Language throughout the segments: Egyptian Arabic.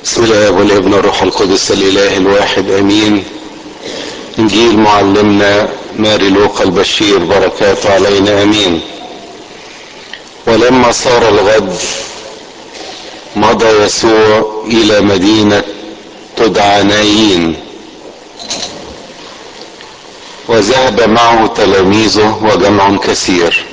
بسم الله والابن الروح القدس الاله الواحد امين انجيل معلمنا ماري لوقا البشير بركاته علينا امين ولما صار الغد مضى يسوع الى مدينه تدعى نايين وذهب معه تلاميذه وجمع كثير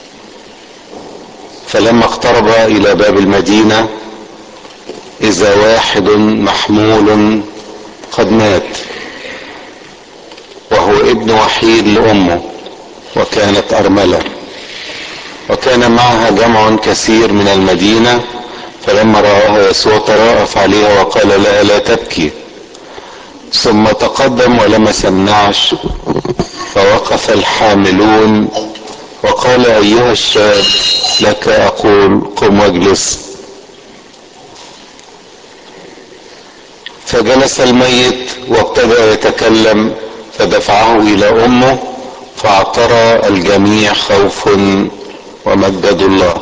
فلما اقترب الى باب المدينه اذا واحد محمول قد مات وهو ابن وحيد لامه وكانت ارمله وكان معها جمع كثير من المدينه فلما راها يسوع تراءف عليها وقال لها لا تبكي ثم تقدم ولمس النعش فوقف الحاملون وقال ايها الشاب لك اقول قم واجلس فجلس الميت وابتدا يتكلم فدفعه الى امه فاعترى الجميع خوف ومجدوا الله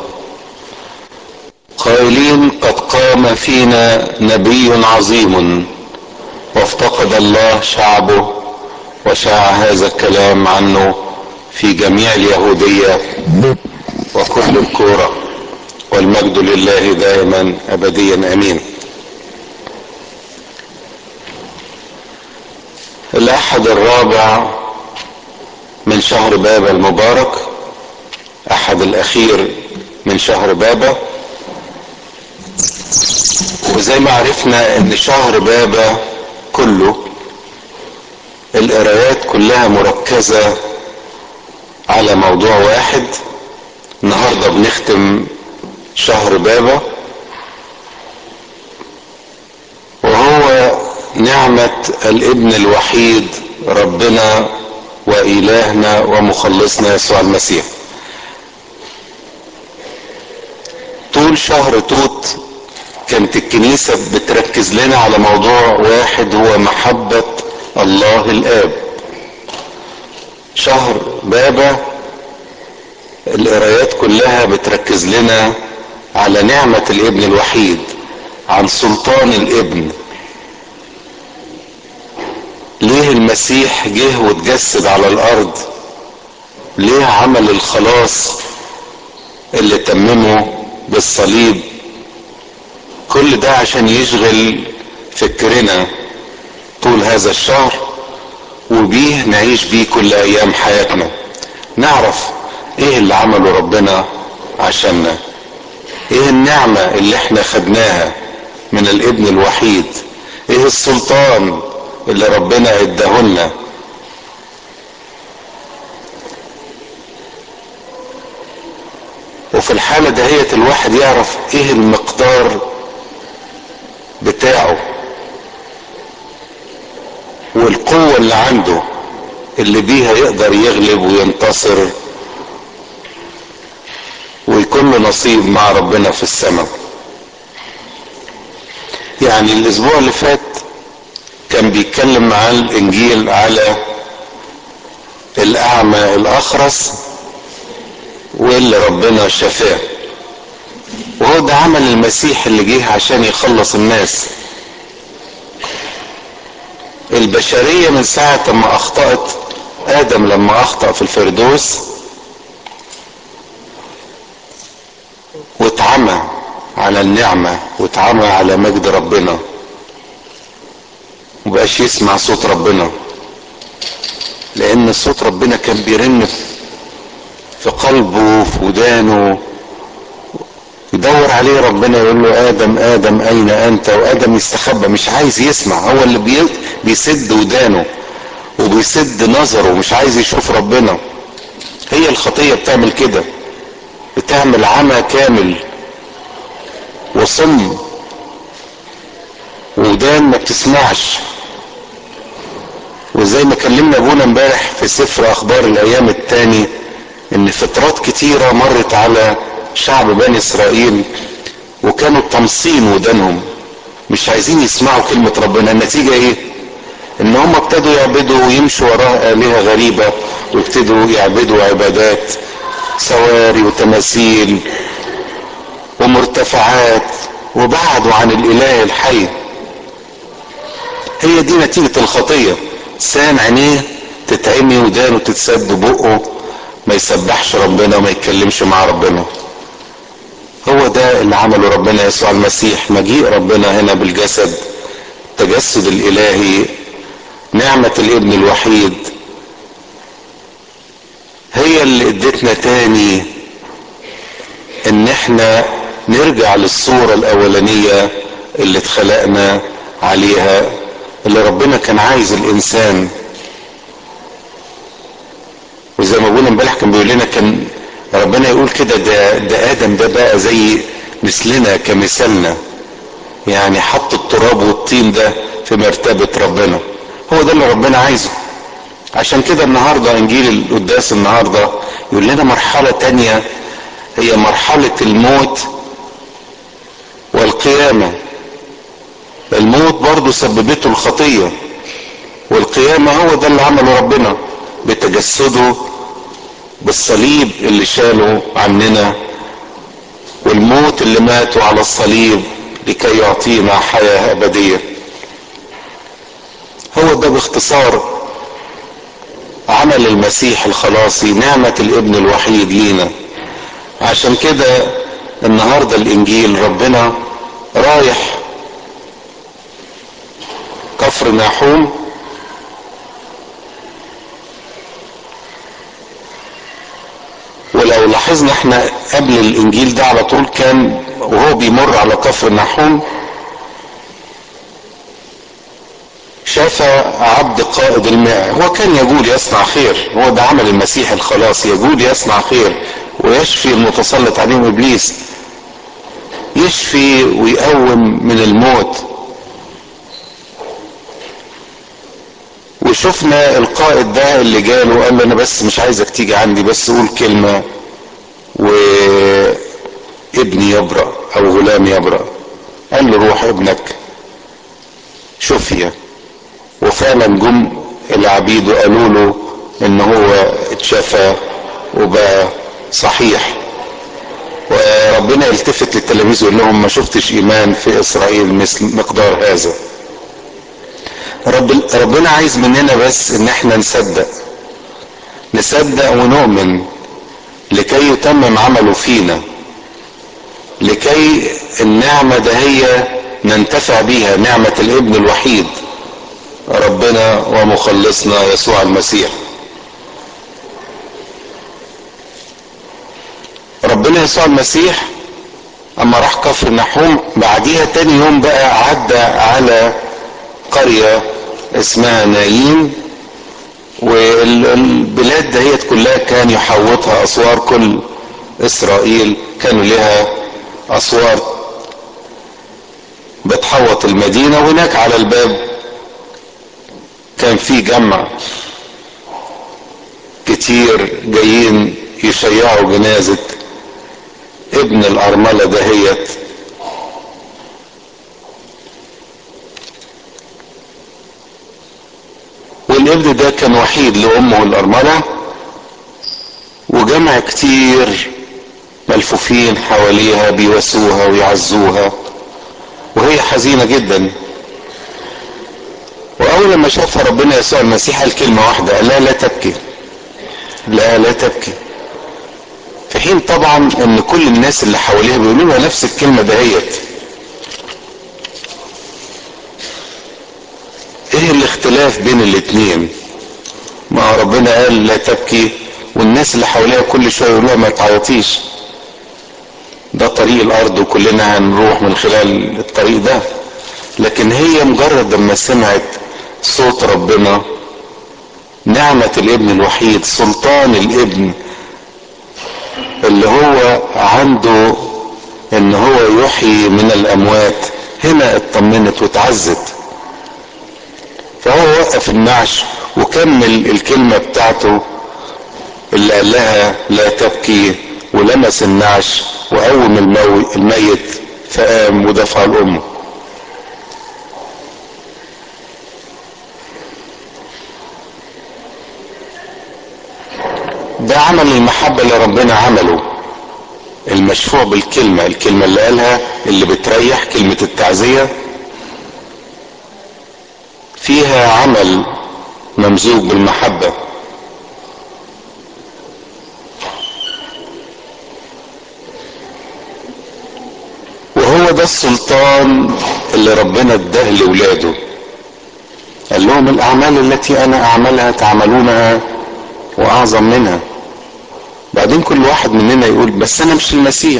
قائلين قد قام فينا نبي عظيم وافتقد الله شعبه وشاع هذا الكلام عنه في جميع اليهودية وكل الكورة والمجد لله دائما أبديا أمين الأحد الرابع من شهر بابا المبارك أحد الأخير من شهر بابا وزي ما عرفنا ان شهر بابا كله القرايات كلها مركزة على موضوع واحد النهاردة بنختم شهر بابا وهو نعمة الابن الوحيد ربنا وإلهنا ومخلصنا يسوع المسيح طول شهر توت كانت الكنيسة بتركز لنا على موضوع واحد هو محبة الله الآب شهر بابا القرايات كلها بتركز لنا على نعمة الابن الوحيد عن سلطان الابن ليه المسيح جه واتجسد على الارض ليه عمل الخلاص اللي تممه بالصليب كل ده عشان يشغل فكرنا طول هذا الشهر وبيه نعيش بيه كل ايام حياتنا نعرف ايه اللي عمله ربنا عشاننا ايه النعمة اللي احنا خدناها من الابن الوحيد ايه السلطان اللي ربنا اداهولنا وفي الحالة دهيت الواحد يعرف ايه المقدار بتاعه والقوة اللي عنده اللي بيها يقدر يغلب وينتصر ويكون له نصيب مع ربنا في السماء يعني الاسبوع اللي فات كان بيتكلم مع الانجيل على الاعمى الاخرس واللي ربنا شفاه وهو ده عمل المسيح اللي جه عشان يخلص الناس البشرية من ساعة ما اخطأت ادم لما اخطأ في الفردوس واتعمى على النعمة واتعمى على مجد ربنا وبقاش يسمع صوت ربنا لان صوت ربنا كان بيرن في قلبه في ودانه يدور عليه ربنا يقول له ادم ادم اين انت وادم يستخبى مش عايز يسمع هو اللي بي بيسد ودانه وبيسد نظره ومش عايز يشوف ربنا هي الخطيه بتعمل كده بتعمل عمى كامل وصم ودان ما بتسمعش وزي ما كلمنا ابونا امبارح في سفر اخبار الايام الثاني ان فترات كتيرة مرت على شعب بني اسرائيل وكانوا تمصين ودانهم مش عايزين يسمعوا كلمة ربنا النتيجة ايه ان هم ابتدوا يعبدوا ويمشوا وراء آلهة غريبة وابتدوا يعبدوا عبادات سواري وتماثيل ومرتفعات وبعدوا عن الاله الحي هي دي نتيجة الخطية سان عينيه تتعمي ودانه تتسد بقه ما يسبحش ربنا وما يتكلمش مع ربنا هو ده اللي عمله ربنا يسوع المسيح مجيء ربنا هنا بالجسد التجسد الالهي نعمة الابن الوحيد هي اللي ادتنا تاني ان احنا نرجع للصورة الاولانية اللي اتخلقنا عليها اللي ربنا كان عايز الانسان وزي ما بقول امبارح كان بيقول لنا كان ربنا يقول كده ده ده ادم ده بقى زي مثلنا كمثالنا يعني حط التراب والطين ده في مرتبة ربنا هو ده اللي ربنا عايزه عشان كده النهاردة انجيل القداس النهاردة يقول لنا مرحلة تانية هي مرحلة الموت والقيامة الموت برضو سببته الخطية والقيامة هو ده اللي عمله ربنا بتجسده بالصليب اللي شاله عننا والموت اللي ماتوا على الصليب لكي يعطينا حياة أبدية هو ده باختصار عمل المسيح الخلاصي نعمة الابن الوحيد لينا عشان كده النهاردة الانجيل ربنا رايح كفر ناحوم ولو لاحظنا احنا قبل الانجيل ده على طول كان وهو بيمر على كفر ناحوم شاف عبد قائد الماء هو كان يقول يصنع خير هو ده عمل المسيح الخلاص يقول يصنع خير ويشفي المتسلط عليهم ابليس يشفي ويقوم من الموت وشفنا القائد ده اللي جاله قال له انا بس مش عايزك تيجي عندي بس قول كلمة وابني يبرأ او غلام يبرأ قال له روح ابنك شفية وفعلا جم العبيد وقالوا له ان هو اتشفى وبقى صحيح وربنا يلتفت للتلاميذ ويقول لهم ما شفتش ايمان في اسرائيل مثل مقدار هذا رب ربنا عايز مننا بس ان احنا نصدق نصدق ونؤمن لكي يتمم عمله فينا لكي النعمة ده هي ننتفع بيها نعمة الابن الوحيد ربنا ومخلصنا يسوع المسيح ربنا يسوع المسيح اما راح كفر نحوم بعديها تاني يوم بقى عدى على قرية اسمها نايين والبلاد دهيت كلها كان يحوطها اسوار كل اسرائيل كانوا لها اسوار بتحوط المدينة وهناك على الباب كان في جمع كتير جايين يشيعوا جنازة ابن الأرملة دهيت والابن ده كان وحيد لأمه الأرملة وجمع كتير ملفوفين حواليها بيواسوها ويعزوها وهي حزينة جدا وأول لما شافها ربنا يسوع المسيح قال كلمة واحدة لا لا تبكي لا لا تبكي في حين طبعا ان كل الناس اللي حواليها بيقولوا لها نفس الكلمة دهيت ايه الاختلاف بين الاتنين ما ربنا قال لا تبكي والناس اللي حواليها كل شوية يقولوا لها ما تعيطيش ده طريق الارض وكلنا هنروح من خلال الطريق ده لكن هي مجرد لما سمعت صوت ربنا نعمة الابن الوحيد سلطان الابن اللي هو عنده ان هو يحيي من الاموات هنا اطمنت وتعزت فهو وقف النعش وكمل الكلمة بتاعته اللي قال لها لا تبكي ولمس النعش وقوم المو... الميت فقام ودفع لأمه ده عمل المحبة اللي ربنا عمله المشفوع بالكلمة الكلمة اللي قالها اللي بتريح كلمة التعزية فيها عمل ممزوج بالمحبة وهو ده السلطان اللي ربنا اداه لاولاده قال لهم الاعمال التي انا اعملها تعملونها واعظم منها بعدين كل واحد مننا يقول بس انا مش المسيح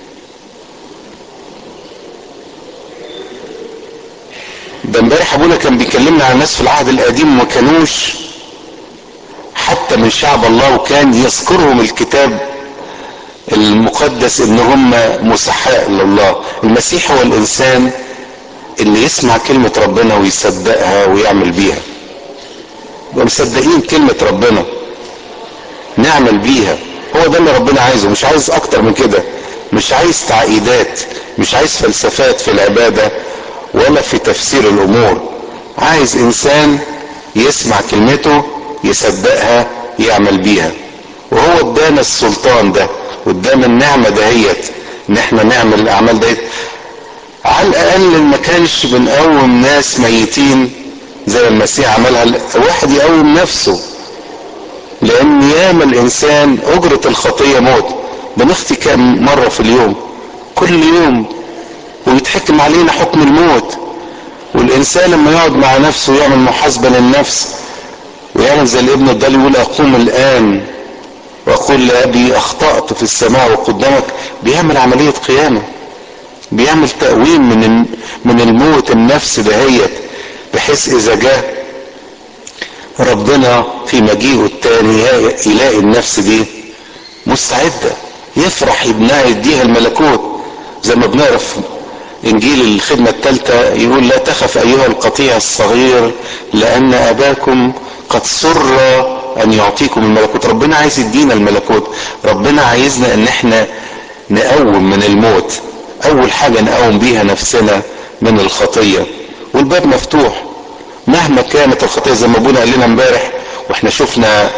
ده امبارح ابونا كان بيكلمنا عن ناس في العهد القديم ما كانوش حتى من شعب الله وكان يذكرهم الكتاب المقدس ان هم مسحاء لله المسيح هو الانسان اللي يسمع كلمة ربنا ويصدقها ويعمل بيها ومصدقين كلمة ربنا نعمل بيها هو ده اللي ربنا عايزه مش عايز اكتر من كده مش عايز تعقيدات مش عايز فلسفات في العبادة ولا في تفسير الامور عايز انسان يسمع كلمته يصدقها يعمل بيها وهو ادانا السلطان ده وادانا النعمة دهيت ان احنا نعمل الاعمال ديت على الاقل ما كانش بنقوم ناس ميتين زي المسيح عملها واحد يقوم نفسه لان ياما الانسان اجرة الخطية موت بنخطي كام مرة في اليوم كل يوم ويتحكم علينا حكم الموت والانسان لما يقعد مع نفسه ويعمل محاسبة للنفس ويعمل زي الابن الضال يقول اقوم الان واقول لابي اخطأت في السماء وقدامك بيعمل عملية قيامة بيعمل تقويم من من الموت النفس دهيت بحيث اذا جاء ربنا في مجيئه التاني يلاقي النفس دي مستعدة يفرح ابنها يديها الملكوت زي ما بنقرا في انجيل الخدمة الثالثة يقول لا تخف ايها القطيع الصغير لان اباكم قد سر ان يعطيكم الملكوت ربنا عايز يدينا الملكوت ربنا عايزنا ان احنا نقوم من الموت اول حاجة نقوم بيها نفسنا من الخطية والباب مفتوح مهما كانت الخطية زي ما ابونا قال لنا امبارح واحنا شفنا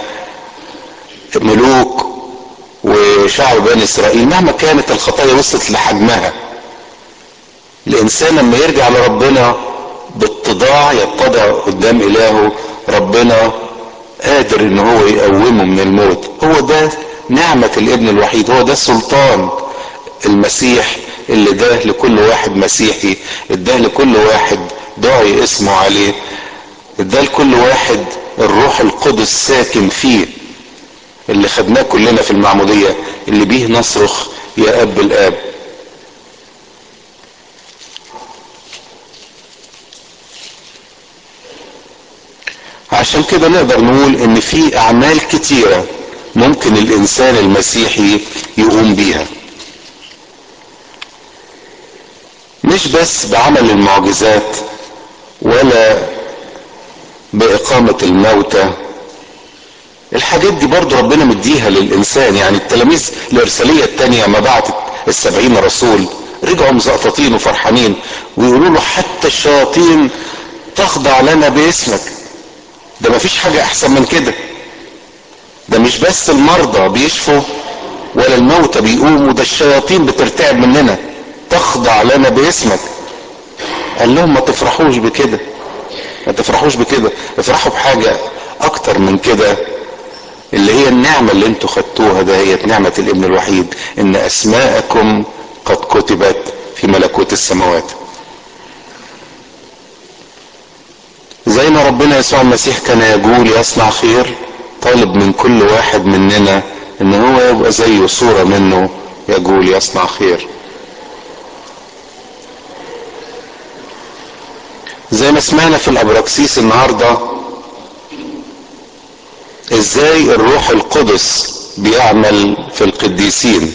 ملوك وشعب بني اسرائيل مهما كانت الخطايا وصلت لحجمها الانسان لما يرجع لربنا باتضاع يتضع قدام الهه ربنا قادر ان هو يقومه من الموت هو ده نعمة الابن الوحيد هو ده سلطان المسيح اللي ده لكل واحد مسيحي اداه لكل واحد دعي اسمه عليه اداه لكل واحد الروح القدس ساكن فيه اللي خدناه كلنا في المعمودية اللي بيه نصرخ يا اب الاب عشان كده نقدر نقول ان في اعمال كتيرة ممكن الانسان المسيحي يقوم بيها مش بس بعمل المعجزات ولا بإقامة الموتى الحاجات دي برضو ربنا مديها للإنسان يعني التلاميذ الإرسالية التانية ما بعتت السبعين رسول رجعوا مزقططين وفرحانين ويقولوا له حتى الشياطين تخضع لنا باسمك ده ما فيش حاجة أحسن من كده ده مش بس المرضى بيشفوا ولا الموتى بيقوموا ده الشياطين بترتعب مننا تخضع لنا باسمك قال لهم ما تفرحوش بكده ما تفرحوش بكده افرحوا بحاجة اكتر من كده اللي هي النعمة اللي انتوا خدتوها ده هي نعمة الابن الوحيد ان اسماءكم قد كتبت في ملكوت السماوات زي ما ربنا يسوع المسيح كان يقول يصنع خير طالب من كل واحد مننا ان هو يبقى زيه صورة منه يقول يصنع خير زي ما سمعنا في الابراكسيس النهارده ازاي الروح القدس بيعمل في القديسين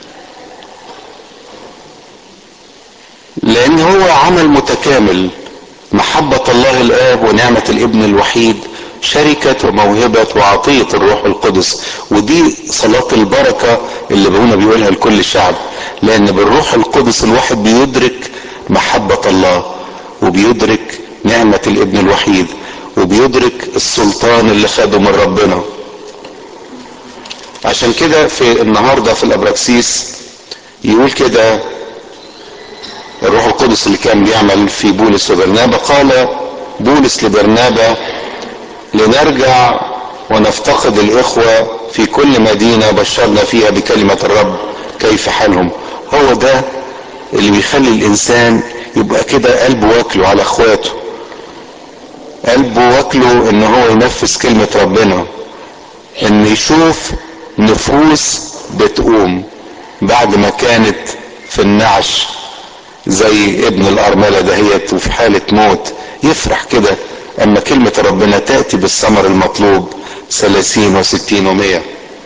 لان هو عمل متكامل محبة الله الاب ونعمة الابن الوحيد شركة وموهبة وعطية الروح القدس ودي صلاة البركة اللي ابونا بيقولها لكل الشعب لان بالروح القدس الواحد بيدرك محبة الله وبيدرك نعمة الابن الوحيد وبيدرك السلطان اللي خده من ربنا عشان كده في النهاردة في الابراكسيس يقول كده الروح القدس اللي كان بيعمل في بولس وبرنابا قال بولس لبرنابا لنرجع ونفتقد الاخوة في كل مدينة بشرنا فيها بكلمة الرب كيف حالهم هو ده اللي بيخلي الانسان يبقى كده قلبه واكله على اخواته قلبه واكله ان هو ينفذ كلمة ربنا ان يشوف نفوس بتقوم بعد ما كانت في النعش زي ابن الارملة دهيت وفي حالة موت يفرح كده اما كلمة ربنا تأتي بالثمر المطلوب ثلاثين وستين ومية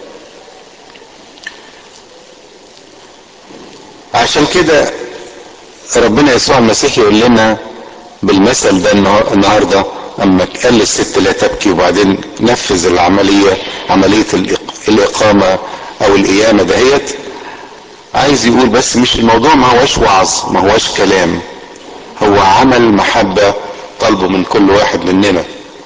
عشان كده ربنا يسوع المسيح يقول لنا بالمثل ده النهارده اما قال للست لا تبكي وبعدين نفذ العمليه عمليه الاقامه او القيامه دهيت عايز يقول بس مش الموضوع ما هوش وعظ ما هوش كلام هو عمل محبه طالبه من كل واحد مننا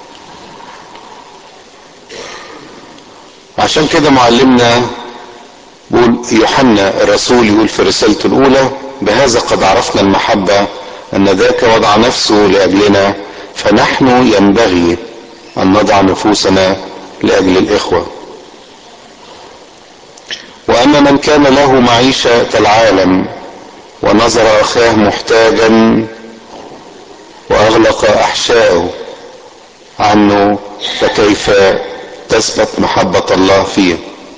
عشان كده معلمنا بيقول يوحنا الرسول يقول في رسالته الاولى بهذا قد عرفنا المحبه ان ذاك وضع نفسه لاجلنا فنحن ينبغي ان نضع نفوسنا لاجل الاخوه واما من كان له معيشه العالم ونظر اخاه محتاجا واغلق احشاءه عنه فكيف تثبت محبه الله فيه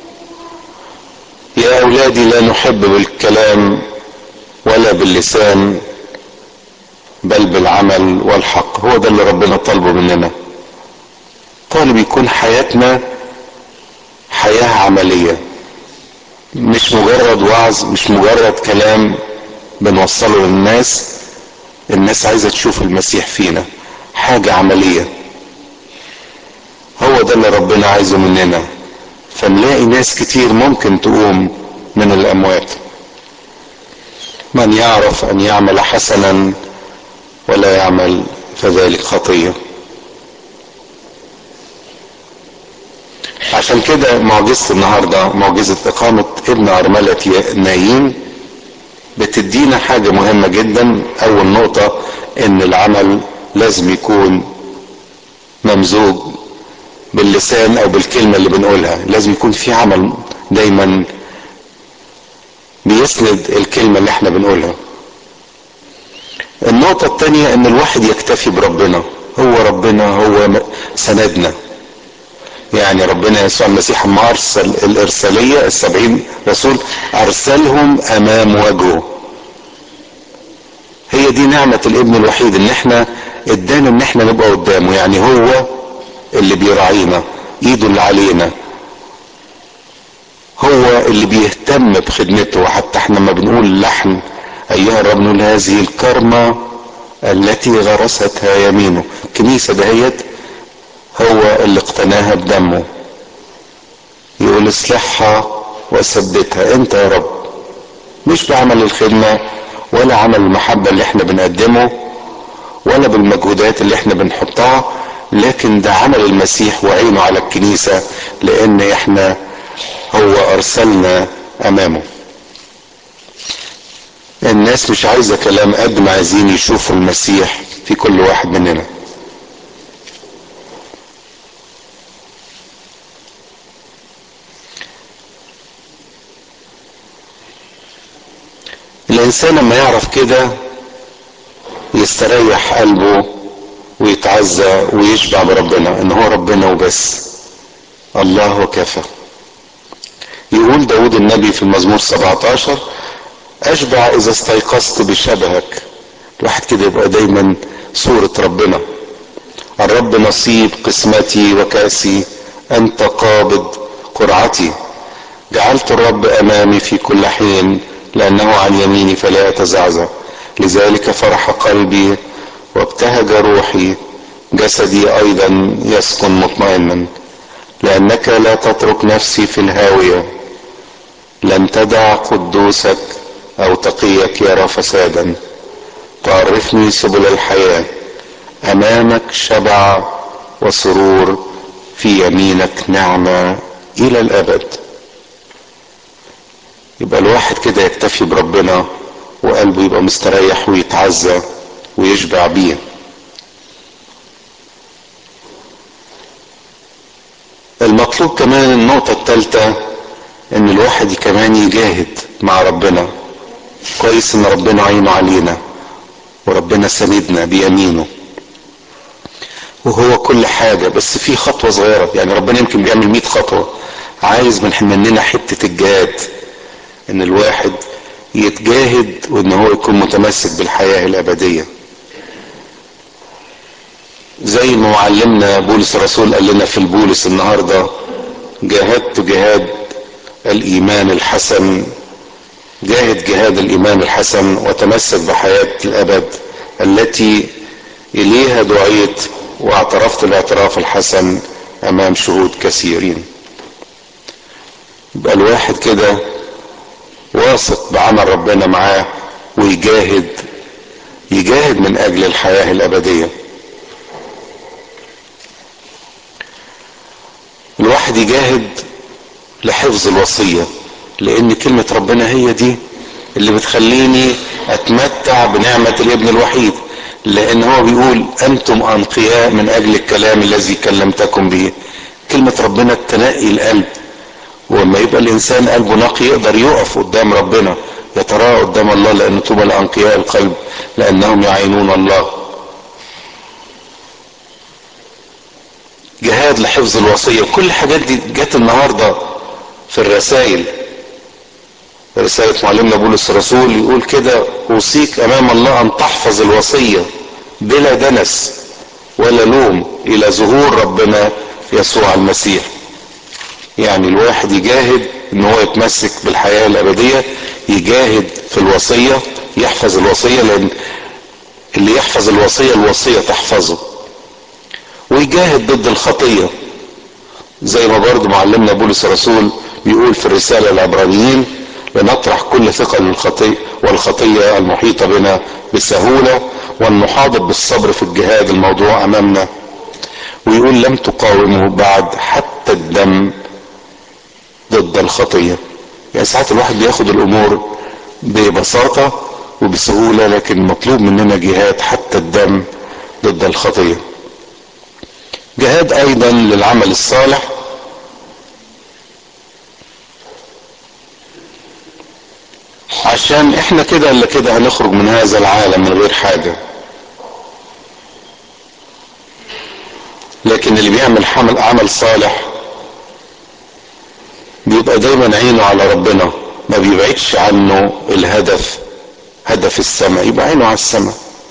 يا اولادي لا نحب بالكلام ولا باللسان بل بالعمل والحق هو ده اللي ربنا طالبه مننا طالب يكون حياتنا حياة عملية مش مجرد وعظ مش مجرد كلام بنوصله للناس الناس عايزة تشوف المسيح فينا حاجة عملية هو ده اللي ربنا عايزه مننا فنلاقي ناس كتير ممكن تقوم من الأموات من يعرف أن يعمل حسنا ولا يعمل فذلك خطية عشان كده معجزة النهاردة معجزة إقامة ابن أرملة نايين بتدينا حاجة مهمة جدا أول نقطة إن العمل لازم يكون ممزوج باللسان أو بالكلمة اللي بنقولها لازم يكون في عمل دايما بيسند الكلمة اللي احنا بنقولها النقطة التانية ان الواحد يكتفي بربنا هو ربنا هو سندنا يعني ربنا يسوع المسيح ما ارسل الارسالية السبعين رسول ارسلهم امام وجهه هي دي نعمة الابن الوحيد ان احنا ادانا ان احنا نبقى قدامه يعني هو اللي بيراعينا ايده اللي علينا هو اللي بيهتم بخدمته وحتى احنا ما بنقول اللحن ايها الرب نقول هذه الكرمة التي غرستها يمينه الكنيسة دهيت هو اللي اقتناها بدمه يقول اصلحها وثبتها انت يا رب مش بعمل الخدمة ولا عمل المحبة اللي احنا بنقدمه ولا بالمجهودات اللي احنا بنحطها لكن ده عمل المسيح وعينه على الكنيسة لان احنا هو ارسلنا امامه الناس مش عايزة كلام قد ما عايزين يشوفوا المسيح في كل واحد مننا الانسان لما يعرف كده يستريح قلبه ويتعزى ويشبع بربنا ان هو ربنا وبس الله وكفى يقول داود النبي في المزمور 17 اشبع اذا استيقظت بشبهك الواحد كده يبقى دايما صورة ربنا الرب نصيب قسمتي وكأسي انت قابض قرعتي جعلت الرب امامي في كل حين لانه عن يميني فلا يتزعزع لذلك فرح قلبي وابتهج روحي جسدي ايضا يسكن مطمئنا لانك لا تترك نفسي في الهاويه لن تدع قدوسك او تقيك يرى فسادا تعرفني سبل الحياه امامك شبع وسرور في يمينك نعمه الى الابد يبقى الواحد كده يكتفي بربنا وقلبه يبقى مستريح ويتعزى ويشبع بيه المطلوب كمان النقطة الثالثة ان الواحد كمان يجاهد مع ربنا كويس ان ربنا عينه علينا وربنا سندنا بيمينه وهو كل حاجة بس في خطوة صغيرة يعني ربنا يمكن بيعمل مئة خطوة عايز من مننا حتة الجهاد ان الواحد يتجاهد وان هو يكون متمسك بالحياة الابدية زي ما معلمنا بولس الرسول قال لنا في البولس النهاردة جاهدت جهاد الايمان الحسن جاهد جهاد الايمان الحسن وتمسك بحياة الابد التي اليها دعيت واعترفت الاعتراف الحسن امام شهود كثيرين يبقى الواحد كده واثق بعمل ربنا معاه ويجاهد يجاهد من اجل الحياة الابدية الواحد يجاهد لحفظ الوصية لان كلمة ربنا هي دي اللي بتخليني اتمتع بنعمة الابن الوحيد لان هو بيقول انتم انقياء من اجل الكلام الذي كلمتكم به كلمة ربنا تنقي القلب ولما يبقى الانسان قلبه نقي يقدر يقف قدام ربنا يتراءى قدام الله لان طوبى لانقياء القلب لانهم يعينون الله جهاد لحفظ الوصيه كل الحاجات دي جت النهارده في الرسائل رسالة معلمنا بولس الرسول يقول كده أوصيك أمام الله أن تحفظ الوصية بلا دنس ولا لوم إلى ظهور ربنا يسوع المسيح يعني الواحد يجاهد ان هو يتمسك بالحياة الابدية يجاهد في الوصية يحفظ الوصية لان اللي يحفظ الوصية الوصية تحفظه ويجاهد ضد الخطية زي ما برضو معلمنا بولس الرسول بيقول في الرسالة العبرانيين لنطرح كل ثقل الخطية والخطية المحيطة بنا بسهولة ونحاضر بالصبر في الجهاد الموضوع امامنا ويقول لم تقاومه بعد حتى الدم ضد الخطية يعني ساعات الواحد بياخد الامور ببساطة وبسهولة لكن مطلوب مننا جهاد حتى الدم ضد الخطية جهاد ايضا للعمل الصالح عشان احنا كده الا كده هنخرج من هذا العالم من غير حاجة لكن اللي بيعمل حمل عمل صالح بيبقى دايما عينه على ربنا ما بيبعدش عنه الهدف هدف السماء يبقى عينه على السماء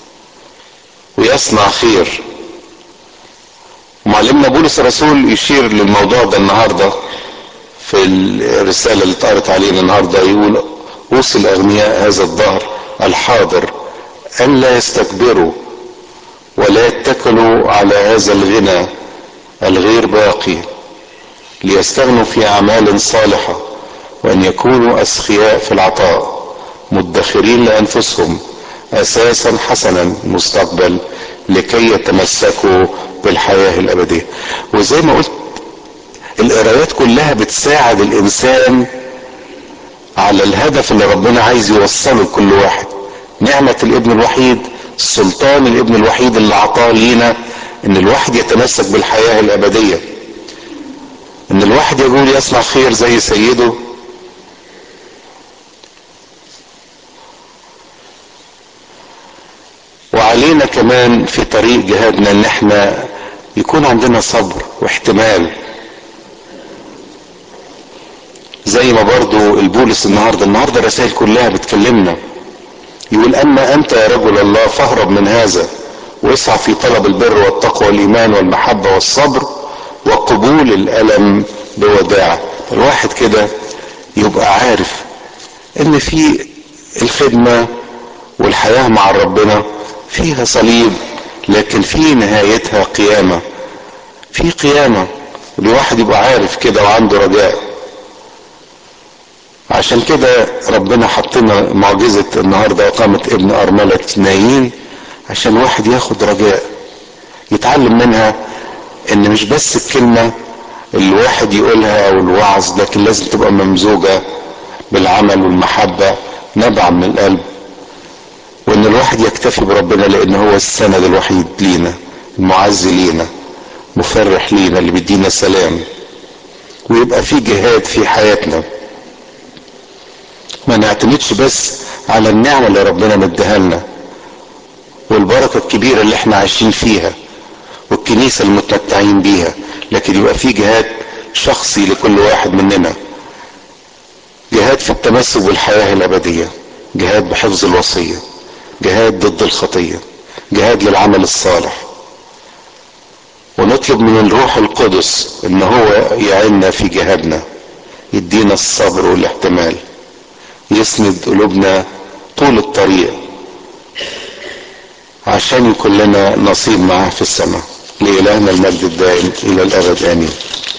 ويصنع خير ومعلمنا بولس الرسول يشير للموضوع ده النهارده في الرسالة اللي اتقرت علينا النهارده يقول اوصي الاغنياء هذا الظهر الحاضر ان لا يستكبروا ولا يتكلوا على هذا الغنى الغير باقي ليستغنوا في اعمال صالحه وان يكونوا اسخياء في العطاء مدخرين لانفسهم اساسا حسنا مستقبل لكي يتمسكوا بالحياه الابديه وزي ما قلت القرايات كلها بتساعد الانسان على الهدف اللي ربنا عايز يوصله لكل واحد نعمة الابن الوحيد سلطان الابن الوحيد اللي عطاه لينا ان الواحد يتمسك بالحياة الابدية ان الواحد يقول يصنع خير زي سيده وعلينا كمان في طريق جهادنا ان احنا يكون عندنا صبر واحتمال زي ما برضو البولس النهاردة النهاردة الرسائل كلها بتكلمنا يقول اما انت يا رجل الله فاهرب من هذا واسعى في طلب البر والتقوى والايمان والمحبة والصبر وقبول الالم بوداعة الواحد كده يبقى عارف ان في الخدمة والحياة مع ربنا فيها صليب لكن في نهايتها قيامة في قيامة الواحد يبقى عارف كده وعنده رجاء عشان كده ربنا حطنا معجزة النهاردة إقامة ابن أرملة نايين عشان الواحد ياخد رجاء يتعلم منها إن مش بس الكلمة اللي الواحد يقولها أو الوعظ لكن لازم تبقى ممزوجة بالعمل والمحبة نبع من القلب وان الواحد يكتفي بربنا لان هو السند الوحيد لينا المعز لينا مفرح لينا اللي بيدينا سلام ويبقى في جهاد في حياتنا ما نعتمدش بس على النعمة اللي ربنا مديها لنا والبركة الكبيرة اللي احنا عايشين فيها والكنيسة المتمتعين بيها لكن يبقى في جهاد شخصي لكل واحد مننا جهاد في التمسك بالحياة الأبدية جهاد بحفظ الوصية جهاد ضد الخطية جهاد للعمل الصالح ونطلب من الروح القدس ان هو يعيننا في جهادنا يدينا الصبر والاحتمال يسند قلوبنا طول الطريق عشان يكون لنا نصيب معاه في السماء لإلهنا المجد الدائم إلى الأبد آمين